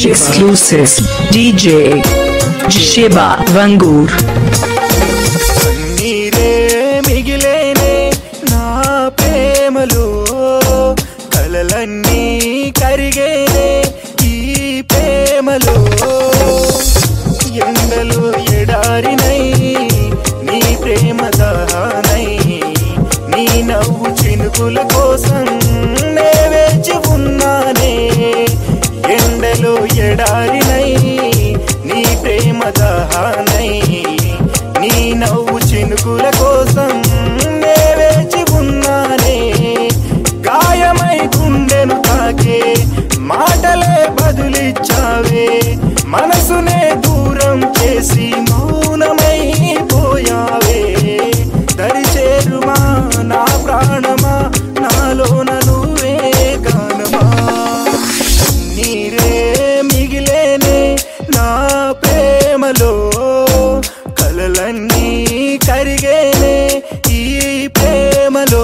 Exclusive DJ Shiba Vangur నీరే మిగిలేనే నా ప్రేమలో కలలన్నీ కరిగేనే ఈ ప్రేమలో ఎండలు ఎడారినై నీ ప్రేమ దహానై నీ నవ్వు చినుకుల కోసం నే వేచి ఉన్నానే ఎండలు ఎడారినై నీ ప్రేమ దహానై నీ నవ్వు చినుకుల కోసం నే వేచి ఉన్నానే గాయమై గుండెను తాకే మాటలే బదులిచ్చావే మనసునే దూరం చేసి మౌనమై పోయావే దరిచేరుమా నా ప్రాణమా నాలోన నువ్వే గానమా నీరే మిగిలేనే నా ప్రేమలో కలలన్నీ కరిగేనే ఈ ప్రేమలో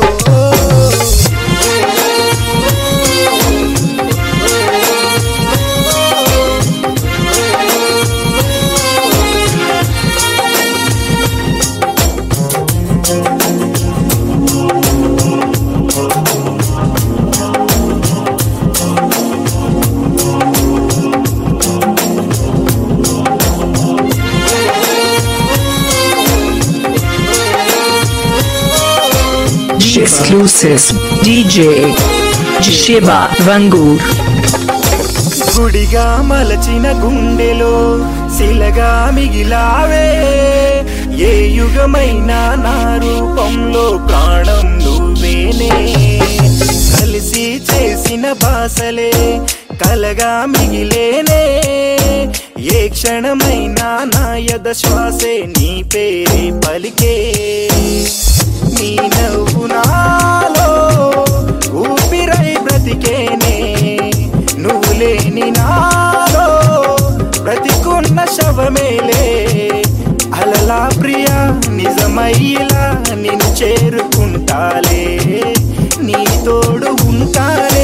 Exclusive DJ Shiba Vangur గుడిగా మలచిన గుండెలో శిలగా మిగిలావే ఏ యుగమైనా నా రూపంలో ప్రాణం నువ్వేనే కలిసి చేసిన భాషలే కలగా మిగిలేనే ఏ క్షణమైనా నా యద శ్వాసే నీ పేరే పలికే నీ నవ్వు నాలో ఊపిరై బ్రతికేనే నువ్వు లేని నాలో బ్రతికున్న శవమేలే అలలా ప్రియా నిజమయ్యేలా నిన్ను చేరుకుంటాలే నీ తోడు ఉంటానే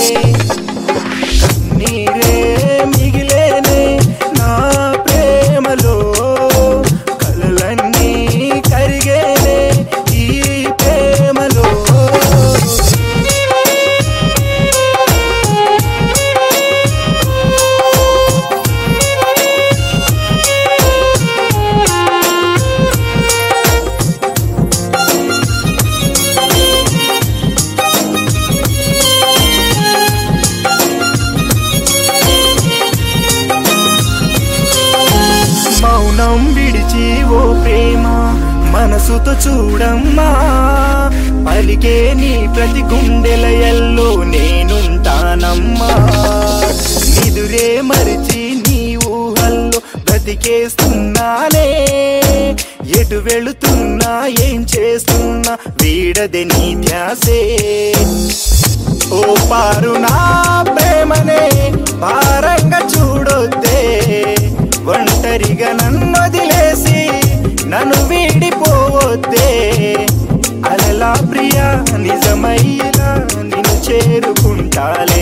నీరే మిగిలేనే నా ప్రేమలో కలలన్నీ కరిగేనే ఈ ప్రేమలో మౌనం విడిచి ఓ ప్రేమ మనసుతో చూడమ్మా పలికే నీ ప్రతి గుండెల ఎల్లో నేనుంటానమ్మా నిదురే మరిచి నీ ఊహల్లో బ్రతికేస్తున్నానే ఎటు వెళుతున్నా ఏం చేస్తున్నా వీడదే నీ ధ్యాసే ఓ పారు నా ప్రేమనే భారంగా చూడొద్దే ఒంటరిగా నన్ను వదిలేసి నన్ను వీడిపోవద్దే అలలా ప్రియా నిజమయ్యేలా నిన్ను చేరుకుంటాలే